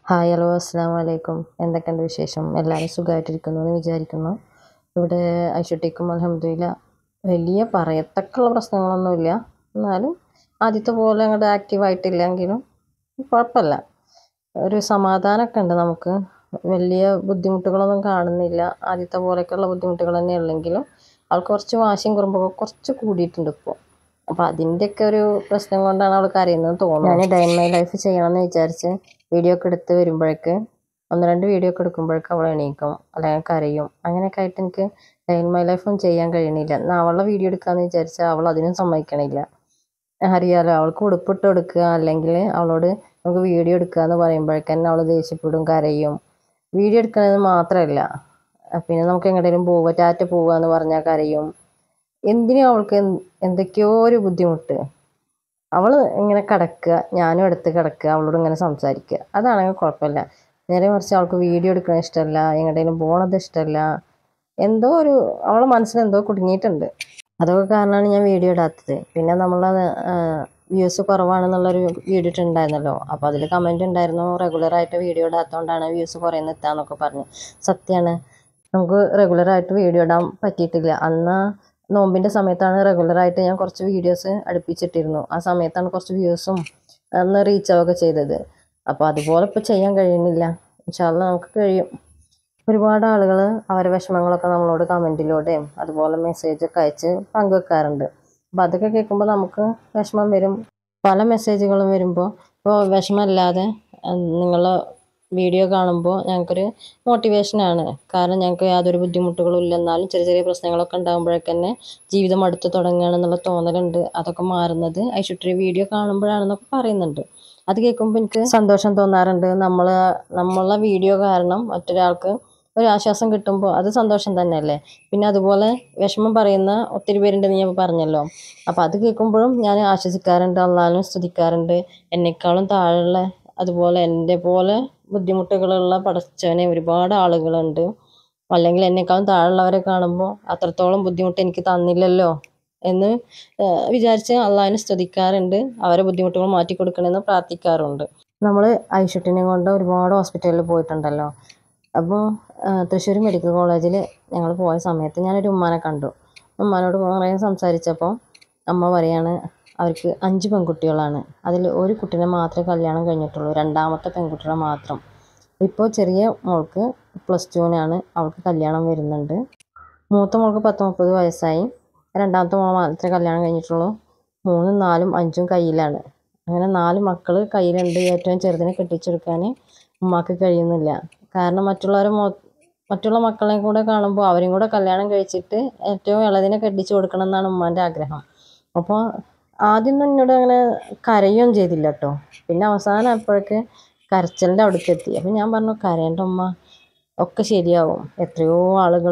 hi hello അസ്സാം വലൈക്കും എന്തൊക്കെയുണ്ട് വിശേഷം എല്ലാവരും സുഖമായിട്ടിരിക്കുന്നു എന്ന് വിചാരിക്കുന്നു ഇവിടെ ഐഷുട്ടിക്കും അലഹമ്മദില്ല വലിയ പറയത്തക്കുള്ള പ്രശ്നങ്ങളൊന്നുമില്ല എന്നാലും ആദ്യത്തെ പോലെ അങ്ങോട്ട് ആക്റ്റീവായിട്ടില്ലെങ്കിലും കുഴപ്പമില്ല ഒരു സമാധാനമൊക്കെ ഉണ്ട് നമുക്ക് വലിയ ബുദ്ധിമുട്ടുകളൊന്നും കാണുന്നില്ല ആദ്യത്തെ പോലെയൊക്കെയുള്ള ബുദ്ധിമുട്ടുകൾ തന്നെ ഉള്ളെങ്കിലും അവൾക്ക് കുറച്ച് വാശിയും കുറുമ്പൊക്കെ കുറച്ച് കൂടിയിട്ടുണ്ട് ഇപ്പോൾ അപ്പോൾ അതിൻ്റെയൊക്കെ ഒരു പ്രശ്നം കൊണ്ടാണ് അവൾ കരയുന്നത് തോന്നുന്നു ഞാൻ ഡൈൻ മൈ ലൈഫ് ചെയ്യണമെന്ന് വിചാരിച്ച് വീഡിയോ ഒക്കെ എടുത്ത് വരുമ്പോഴേക്ക് ഒന്ന് രണ്ട് വീഡിയോ ഒക്കെ എടുക്കുമ്പോഴേക്ക് അവൾ എണീക്കും അല്ലെങ്കിൽ കരയും അങ്ങനെയൊക്കെ ആയിട്ട് എനിക്ക് ഡൈൻ മൈ ലൈഫും ചെയ്യാൻ കഴിയണില്ല എന്നാൽ അവളുടെ വീഡിയോ എടുക്കാമെന്ന് വിചാരിച്ചാൽ അവൾ അതിനും സമ്മതിക്കണില്ല അറിയാലോ അവൾക്ക് ഉടുപ്പിട്ട് കൊടുക്കുക അല്ലെങ്കിൽ അവളോട് നമുക്ക് വീഡിയോ എടുക്കുക എന്ന് പറയുമ്പോഴേക്ക് തന്നെ അവൾ ദേഷ്യപ്പെടും കരയും വീഡിയോ എടുക്കുന്നത് മാത്രമല്ല പിന്നെ നമുക്ക് എങ്ങോട്ടേലും പോവുക ടാറ്റ പോവുക എന്ന് പറഞ്ഞാൽ കരയും എന്തിനും അവൾക്ക് എന്ത് എന്തൊക്കെയോ ഒരു ബുദ്ധിമുട്ട് അവൾ ഇങ്ങനെ കിടക്കുക ഞാനും അടുത്ത് കിടക്കുക അവളോട് ഇങ്ങനെ സംസാരിക്കുക അതാണെങ്കിൽ കുഴപ്പമില്ല നേരെ മറിച്ച് അവൾക്ക് വീഡിയോ എടുക്കുന്നത് ഇഷ്ടമല്ല എങ്ങോട്ടേലും പോണത് ഇഷ്ടമല്ല എന്തോ ഒരു അവളെ മനസ്സിൽ എന്തോ കുടുങ്ങിയിട്ടുണ്ട് അതൊക്കെ കാരണമാണ് ഞാൻ വീഡിയോ ഇടാത്തത് പിന്നെ നമ്മളത് വ്യൂസ് കുറവാണെന്നുള്ളൊരു വീഡിയോ ഇട്ടുണ്ടായിരുന്നല്ലോ അപ്പോൾ അതിൽ കമൻറ്റ് ഉണ്ടായിരുന്നു റെഗുലറായിട്ട് വീഡിയോ ഇടാത്തതുകൊണ്ടാണ് വ്യൂസ് കുറേ നിർത്താന്നൊക്കെ പറഞ്ഞു സത്യമാണ് നമുക്ക് റെഗുലറായിട്ട് വീഡിയോ ഇടാൻ പറ്റിയിട്ടില്ല അന്ന് നോമ്പിൻ്റെ സമയത്താണ് റെഗുലറായിട്ട് ഞാൻ കുറച്ച് വീഡിയോസ് അടുപ്പിച്ചിട്ടിരുന്നു ആ സമയത്താണ് കുറച്ച് വ്യൂസും അന്ന് റീച്ച് ആവുകയൊക്കെ ചെയ്തത് അപ്പോൾ അതുപോലെ ഇപ്പോൾ ചെയ്യാൻ കഴിയുന്നില്ല ഇൻഷാല്ല നമുക്ക് കഴിയും ഒരുപാട് ആളുകൾ അവരുടെ വിഷമങ്ങളൊക്കെ നമ്മളോട് കമൻറ്റിലൂടെയും അതുപോലെ മെസ്സേജൊക്കെ അയച്ച് പങ്കുവെക്കാറുണ്ട് അപ്പോൾ അതൊക്കെ കേൾക്കുമ്പോൾ നമുക്ക് വിഷമം വരും പല മെസ്സേജുകളും വരുമ്പോൾ ഇപ്പോൾ വിഷമമില്ലാതെ നിങ്ങൾ വീഡിയോ കാണുമ്പോൾ ഞങ്ങൾക്കൊരു മോട്ടിവേഷനാണ് കാരണം ഞങ്ങൾക്ക് യാതൊരു ബുദ്ധിമുട്ടുകളും ഇല്ല എന്നാലും ചെറിയ ചെറിയ പ്രശ്നങ്ങളൊക്കെ ഉണ്ടാകുമ്പോഴൊക്കെ തന്നെ ജീവിതം അടുത്ത് തുടങ്ങുകയാണെന്നുള്ള തോന്നലുണ്ട് അതൊക്കെ മാറുന്നത് ഐഷുട്ടൊരു വീഡിയോ കാണുമ്പോഴാണെന്നൊക്കെ പറയുന്നുണ്ട് അത് കേൾക്കുമ്പോൾ എനിക്ക് സന്തോഷം തോന്നാറുണ്ട് നമ്മൾ നമ്മളെ വീഡിയോ കാരണം മറ്റൊരാൾക്ക് ഒരു ആശ്വാസം കിട്ടുമ്പോൾ അത് സന്തോഷം തന്നെയല്ലേ പിന്നെ അതുപോലെ വിഷമം പറയുന്ന ഒത്തിരി പേരുണ്ടെന്ന് ഞാൻ പറഞ്ഞല്ലോ അപ്പോൾ അത് കേൾക്കുമ്പോഴും ഞാൻ ആശ്വസിക്കാറുണ്ട് അള്ളാലും സ്തുതിക്കാറുണ്ട് എന്നെക്കാളും താഴെയുള്ള അതുപോലെ എൻ്റെ പോലെ ബുദ്ധിമുട്ടുകളുള്ള പടച്ചവനെ ഒരുപാട് ആളുകളുണ്ട് അല്ലെങ്കിൽ എന്നെക്കാളും താഴെയുള്ളവരെ കാണുമ്പോൾ അത്രത്തോളം ബുദ്ധിമുട്ട് എനിക്ക് തന്നില്ലല്ലോ എന്ന് വിചാരിച്ച് അള്ളാഹിനെ സ്തുതിക്കാറുണ്ട് അവരെ ബുദ്ധിമുട്ടുകൾ മാറ്റി കൊടുക്കണമെന്ന് പ്രാർത്ഥിക്കാറുണ്ട് നമ്മൾ ഐഷുട്ടിനെ കൊണ്ട് ഒരുപാട് ഹോസ്പിറ്റലിൽ പോയിട്ടുണ്ടല്ലോ അപ്പോൾ തൃശ്ശൂർ മെഡിക്കൽ കോളേജിൽ ഞങ്ങൾ പോയ സമയത്ത് ഞാനൊരു ഉമ്മാനെ കണ്ടു ഉമ്മാനോട് കുറേ സംസാരിച്ചപ്പോൾ അമ്മ പറയാണ് അവർക്ക് അഞ്ച് പെൺകുട്ടികളാണ് അതിൽ ഒരു കുട്ടീനെ മാത്രമേ കല്യാണം കഴിഞ്ഞിട്ടുള്ളൂ രണ്ടാമത്തെ പെൺകുട്ടികളെ മാത്രം ഇപ്പോൾ ചെറിയ മോൾക്ക് പ്ലസ് ടുവിനാണ് അവൾക്ക് കല്യാണം വരുന്നുണ്ട് മൂത്ത മോൾക്ക് പത്ത് മുപ്പത് വയസ്സായി രണ്ടാമത്തെ മോൾ മാത്രമേ കല്യാണം കഴിഞ്ഞിട്ടുള്ളൂ മൂന്നും നാലും അഞ്ചും കയ്യിലാണ് അങ്ങനെ നാല് മക്കൾ കയ്യിലുണ്ട് ഏറ്റവും ചെറുതിനെ കെട്ടിച്ചെടുക്കാൻ ഉമ്മാക്ക് കഴിയുന്നില്ല കാരണം മറ്റുള്ളവരെ മൊ മറ്റുള്ള മക്കളെ കൂടെ കാണുമ്പോൾ അവരും കൂടെ കല്യാണം കഴിച്ചിട്ട് ഏറ്റവും ഇളതിനെ കെട്ടിച്ചു കൊടുക്കണം എന്നാണ് ഉമ്മാൻ്റെ ആഗ്രഹം അപ്പോൾ ആദ്യമൊന്നും എന്നോട് അങ്ങനെ കരയുകയും ചെയ്തില്ല കേട്ടോ പിന്നെ അവസാനം അപ്പോഴേക്ക് കരച്ചലിൻ്റെ അവിടേക്ക് എത്തി അപ്പം ഞാൻ പറഞ്ഞു കരയേണ്ട ഉമ്മ ഒക്കെ ശരിയാവും എത്രയോ ആളുകൾ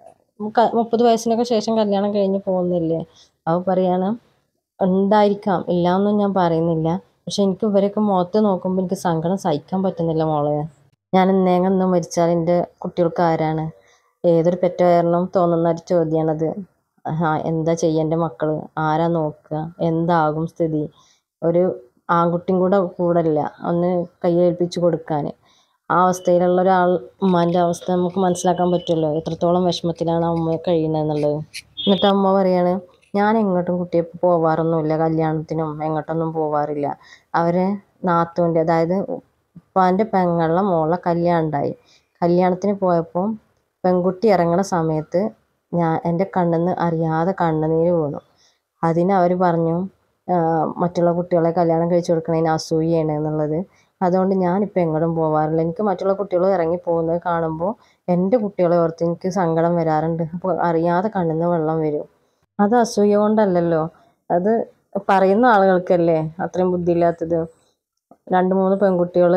മുപ്പത് വയസ്സിനൊക്കെ ശേഷം കല്യാണം കഴിഞ്ഞ് പോകുന്നില്ലേ അപ്പോൾ പറയാണ് ഉണ്ടായിരിക്കാം ഇല്ലയെന്നും ഞാൻ പറയുന്നില്ല പക്ഷെ എനിക്ക് ഇവരൊക്കെ മുഖത്ത് നോക്കുമ്പോൾ എനിക്ക് സങ്കടം സഹിക്കാൻ പറ്റുന്നില്ല മോളെ ഞാൻ എന്നേങ്ങന്ന് മരിച്ചാൽ എൻ്റെ കുട്ടികൾക്ക് ആരാണ് ഏതൊരു പെറ്റാരണം തോന്നുന്ന ഒരു ചോദ്യമാണത് ആ എന്താ ചെയ്യുക എൻ്റെ മക്കൾ ആരാ നോക്കുക എന്താകും സ്ഥിതി ഒരു ആൺകുട്ടിയും കൂടെ കൂടെ ഇല്ല ഒന്ന് കയ്യേൽപ്പിച്ച് കൊടുക്കാൻ ആ അവസ്ഥയിലുള്ള ഒരാൾ ഉമ്മാൻ്റെ അവസ്ഥ നമുക്ക് മനസ്സിലാക്കാൻ പറ്റുമല്ലോ എത്രത്തോളം വിഷമത്തിലാണ് ആ ഉമ്മ കഴിയുന്നതെന്നുള്ളത് എന്നിട്ട് അമ്മ പറയാണ് ഞാൻ എങ്ങോട്ടും കുട്ടിയെ പോവാറൊന്നുമില്ല കല്യാണത്തിനും എങ്ങോട്ടൊന്നും പോവാറില്ല അവരെ നാത്തൂൻ്റെ അതായത് ഉപ്പാൻ്റെ പെങ്ങളുടെ മോളെ കല്യാണം ഉണ്ടായി കല്യാണത്തിന് പോയപ്പോൾ പെൺകുട്ടി ഇറങ്ങണ സമയത്ത് ഞാൻ എൻ്റെ കണ്ണിൽ നിന്ന് അറിയാതെ കണ്ണുനീര് വീണു അതിന് അവർ പറഞ്ഞു മറ്റുള്ള കുട്ടികളെ കല്യാണം കഴിച്ചു കൊടുക്കണതിന് അസൂയയാണ് എന്നുള്ളത് അതുകൊണ്ട് ഞാനിപ്പോൾ എങ്ങോട്ടും പോവാറില്ല എനിക്ക് മറ്റുള്ള കുട്ടികൾ ഇറങ്ങി പോകുന്നത് കാണുമ്പോൾ എൻ്റെ കുട്ടികളെ ഓർത്ത് എനിക്ക് സങ്കടം വരാറുണ്ട് അപ്പോൾ അറിയാതെ കണ്ണിൽ നിന്ന് വെള്ളം വരും അത് അസൂയ കൊണ്ടല്ലല്ലോ അത് പറയുന്ന ആളുകൾക്കല്ലേ അത്രയും ബുദ്ധിയില്ലാത്തത് രണ്ട് മൂന്ന് പെൺകുട്ടികൾ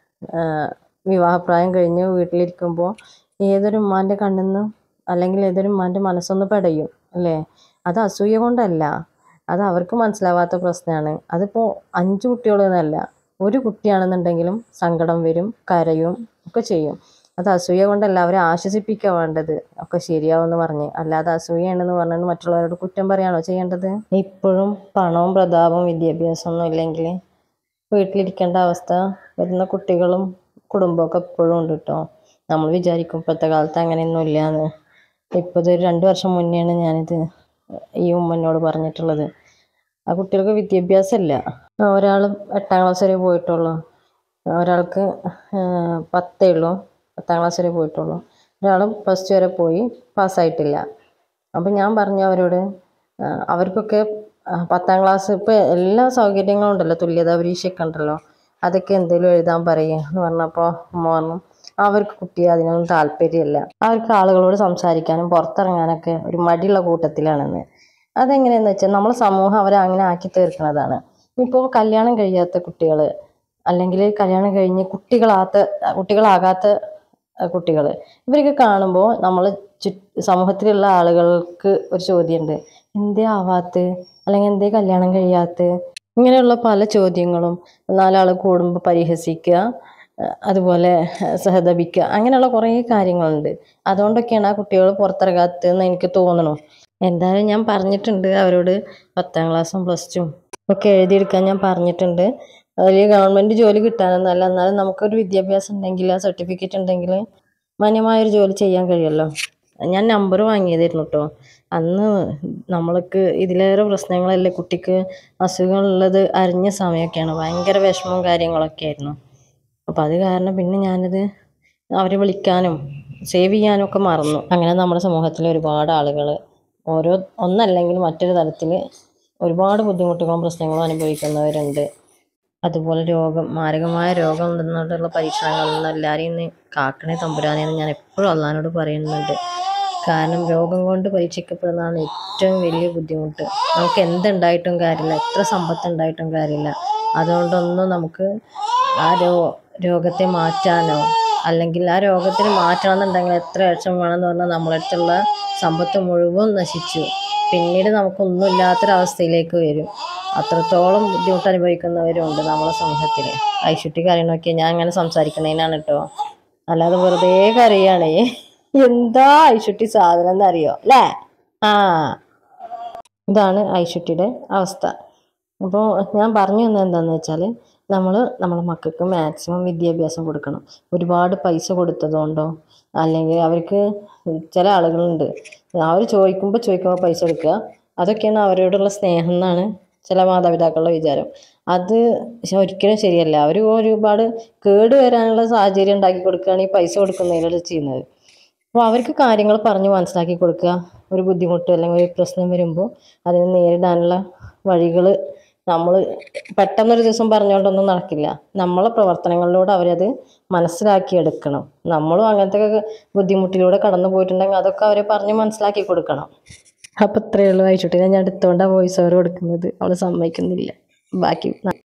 വിവാഹപ്രായം കഴിഞ്ഞ് വീട്ടിലിരിക്കുമ്പോൾ ഏതൊരു ഉമ്മാൻ്റെ കണ്ണിൽ നിന്ന് അല്ലെങ്കിൽ ഏതൊരു ഉമ്മാൻ്റെ മനസ്സൊന്ന് പെടയും അല്ലേ അത് അസൂയ കൊണ്ടല്ല അത് അവർക്ക് മനസ്സിലാവാത്ത പ്രശ്നമാണ് അതിപ്പോൾ അഞ്ച് കുട്ടികളെന്നല്ല ഒരു കുട്ടിയാണെന്നുണ്ടെങ്കിലും സങ്കടം വരും കരയും ഒക്കെ ചെയ്യും അത് അസൂയ കൊണ്ടല്ല അവരെ ആശ്വസിപ്പിക്കുക വേണ്ടത് ഒക്കെ ശരിയാവുമെന്ന് പറഞ്ഞ് അല്ലാതെ അസൂയയാണെന്ന് പറഞ്ഞിട്ട് മറ്റുള്ളവരോട് കുറ്റം പറയുകയാണോ ചെയ്യേണ്ടത് ഇപ്പോഴും പണവും പ്രതാപവും വിദ്യാഭ്യാസമൊന്നും ഇല്ലെങ്കിൽ വീട്ടിലിരിക്കേണ്ട അവസ്ഥ വരുന്ന കുട്ടികളും കുടുംബമൊക്കെ ഇപ്പോഴും ഉണ്ട് കേട്ടോ നമ്മൾ വിചാരിക്കും ഇപ്പോഴത്തെ കാലത്ത് അങ്ങനെയൊന്നും ഇല്ലയെന്ന് ഇപ്പോൾ ഇതൊരു രണ്ട് വർഷം മുന്നെയാണ് ഞാനിത് ഈ ഉമ്മനോട് പറഞ്ഞിട്ടുള്ളത് ആ കുട്ടികൾക്ക് വിദ്യാഭ്യാസമില്ല ഒരാൾ എട്ടാം ക്ലാസ് വരെ പോയിട്ടുള്ളൂ ഒരാൾക്ക് പത്തേ ഉള്ളൂ പത്താം ക്ലാസ് വരെ പോയിട്ടുള്ളൂ ഒരാൾ പ്ലസ് ടു വരെ പോയി പാസ്സായിട്ടില്ല അപ്പം ഞാൻ പറഞ്ഞു അവരോട് ആ, അവർക്കൊക്കെ ആ, പത്താം ക്ലാസ് ഇപ്പോൾ എല്ലാ സൗകര്യങ്ങളും ഉണ്ടല്ലോ തുല്യതാ പരീക്ഷയൊക്കെ ഉണ്ടല്ലോ അതൊക്കെ എന്തെങ്കിലും എഴുതാൻ പറയുക എന്ന് പറഞ്ഞപ്പോൾ അമ്മ പറഞ്ഞു അവർക്ക് കുട്ടിയെ അതിനൊന്നും താല്പര്യമില്ല അവർക്ക് ആളുകളോട് സംസാരിക്കാനും പുറത്തിറങ്ങാനൊക്കെ ഒരു മടിയുള്ള കൂട്ടത്തിലാണെന്ന് അതെങ്ങനെയാന്ന് വെച്ചാൽ നമ്മളെ സമൂഹം അവരെ അങ്ങനെ ആക്കി തീർക്കുന്നതാണ് ഇപ്പോൾ കല്യാണം കഴിയാത്ത കുട്ടികൾ അല്ലെങ്കിൽ കല്യാണം കഴിഞ്ഞ് കുട്ടികളാത്ത കുട്ടികളാകാത്ത കുട്ടികൾ ഇവരൊക്കെ കാണുമ്പോൾ നമ്മൾ ചു സമൂഹത്തിലുള്ള ആളുകൾക്ക് ഒരു ചോദ്യമുണ്ട് എന്തേ ആവാത്ത അല്ലെങ്കിൽ എന്തേ കല്യാണം കഴിയാത്ത ഇങ്ങനെയുള്ള പല ചോദ്യങ്ങളും നാലാൾ കൂടുമ്പോൾ പരിഹസിക്കുക അഹ് അതുപോലെ സഹതപിക്കുക അങ്ങനെയുള്ള കുറേ കാര്യങ്ങളുണ്ട് അതുകൊണ്ടൊക്കെയാണ് ആ കുട്ടികൾ പുറത്തിറങ്ങാത്തതെന്ന് എനിക്ക് തോന്നുന്നു എന്തായാലും ഞാൻ പറഞ്ഞിട്ടുണ്ട് അവരോട് പത്താം ക്ലാസ്സും പ്ലസ് ടും ഒക്കെ എഴുതിയെടുക്കാൻ ഞാൻ പറഞ്ഞിട്ടുണ്ട് അതിൽ ഗവൺമെൻറ് ജോലി കിട്ടാനൊന്നല്ല എന്നാലും നമുക്കൊരു വിദ്യാഭ്യാസം ഉണ്ടെങ്കിൽ ആ സർട്ടിഫിക്കറ്റ് ഉണ്ടെങ്കിൽ മാന്യമായൊരു ജോലി ചെയ്യാൻ കഴിയുമല്ലോ ഞാൻ നമ്പർ വാങ്ങിയതായിരുന്നു കേട്ടോ അന്ന് നമ്മൾക്ക് ഇതിലേറെ പ്രശ്നങ്ങളല്ലേ കുട്ടിക്ക് അസുഖമുള്ളത് അറിഞ്ഞ സമയമൊക്കെയാണ് ഭയങ്കര വിഷമവും കാര്യങ്ങളൊക്കെ ആയിരുന്നു അപ്പോൾ അത് കാരണം പിന്നെ ഞാനത് അവരെ വിളിക്കാനും സേവ് ചെയ്യാനും ഒക്കെ മറന്നു അങ്ങനെ നമ്മുടെ സമൂഹത്തിൽ ഒരുപാട് ആളുകൾ ഓരോ ഒന്നല്ലെങ്കിൽ മറ്റൊരു തരത്തിൽ ഒരുപാട് ബുദ്ധിമുട്ടുകളും പ്രശ്നങ്ങളും അനുഭവിക്കുന്നവരുണ്ട് അതുപോലെ രോഗം മാരകമായ രോഗം നിന്നുള്ള പരീക്ഷണങ്ങളിൽ നിന്ന് എല്ലാവരെയും ഇന്ന് കാക്കണേ തമ്പുരാനെ എന്ന് ഞാൻ എപ്പോഴും അള്ളഹാനോട് പറയുന്നുണ്ട് കാരണം രോഗം കൊണ്ട് പരീക്ഷിക്കപ്പെടുന്നതാണ് ഏറ്റവും വലിയ ബുദ്ധിമുട്ട് നമുക്ക് എന്തുണ്ടായിട്ടും കാര്യമില്ല എത്ര സമ്പത്ത് ഉണ്ടായിട്ടും കാര്യമില്ല അതുകൊണ്ടൊന്നും നമുക്ക് ആ രോ രോഗത്തെ മാറ്റാനോ അല്ലെങ്കിൽ ആ രോഗത്തിന് മാറ്റണമെന്നുണ്ടെങ്കിൽ എത്ര ലക്ഷം വേണമെന്ന് പറഞ്ഞാൽ നമ്മളെ അടുത്തുള്ള സമ്പത്ത് മുഴുവൻ നശിച്ചു പിന്നീട് നമുക്കൊന്നും ഇല്ലാത്തൊരവസ്ഥയിലേക്ക് വരും അത്രത്തോളം ബുദ്ധിമുട്ട് അനുഭവിക്കുന്നവരുണ്ട് നമ്മളെ സമൂഹത്തിൽ ഐശുട്ടി കാര്യങ്ങളൊക്കെ ഞാൻ അങ്ങനെ സംസാരിക്കണേനാണ് കേട്ടോ അല്ലാതെ വെറുതെ കരയാണേ എന്താ ഐശുട്ടി സാധനം എന്നറിയോ അല്ലേ ആ ഇതാണ് ഐശുട്ടിയുടെ അവസ്ഥ അപ്പോൾ ഞാൻ പറഞ്ഞു തന്നത് എന്താണെന്ന് വെച്ചാൽ നമ്മൾ നമ്മളെ മക്കൾക്ക് മാക്സിമം വിദ്യാഭ്യാസം കൊടുക്കണം ഒരുപാട് പൈസ കൊടുത്തതുകൊണ്ടോ അല്ലെങ്കിൽ അവർക്ക് ചില ആളുകളുണ്ട് അവർ ചോദിക്കുമ്പോൾ ചോദിക്കുമ്പോൾ പൈസ കൊടുക്കുക അതൊക്കെയാണ് അവരോടുള്ള സ്നേഹം എന്നാണ് ചില മാതാപിതാക്കളുടെ വിചാരം അത് ശ- ഒരിക്കലും ശരിയല്ല അവർ ഒരുപാട് കേട് വരാനുള്ള സാഹചര്യം ഉണ്ടാക്കി കൊടുക്കുകയാണ് ഈ പൈസ കൊടുക്കുന്നതിലൂടെ ചെയ്യുന്നത് അപ്പോൾ അവർക്ക് കാര്യങ്ങൾ പറഞ്ഞ് മനസ്സിലാക്കി കൊടുക്കുക ഒരു ബുദ്ധിമുട്ട് അല്ലെങ്കിൽ ഒരു പ്രശ്നം വരുമ്പോൾ അതിനെ നേരിടാനുള്ള വഴികൾ നമ്മൾ പെട്ടെന്നൊരു ദിവസം പറഞ്ഞുകൊണ്ടൊന്നും നടക്കില്ല നമ്മളെ പ്രവർത്തനങ്ങളിലൂടെ അവരത് മനസ്സിലാക്കിയെടുക്കണം നമ്മളും അങ്ങനത്തെ ഒക്കെ ബുദ്ധിമുട്ടിലൂടെ കടന്നു പോയിട്ടുണ്ടെങ്കിൽ അതൊക്കെ അവരെ പറഞ്ഞ് മനസ്സിലാക്കി കൊടുക്കണം അപ്പം ഇത്രയേ ഉള്ളൂ അയച്ചുട്ടി ഞാൻ എടുത്തോണ്ടാണ് വോയിസ് ഓവർ കൊടുക്കുന്നത് അവൾ സമ്മതിക്കുന്നില്ല ബാക്കി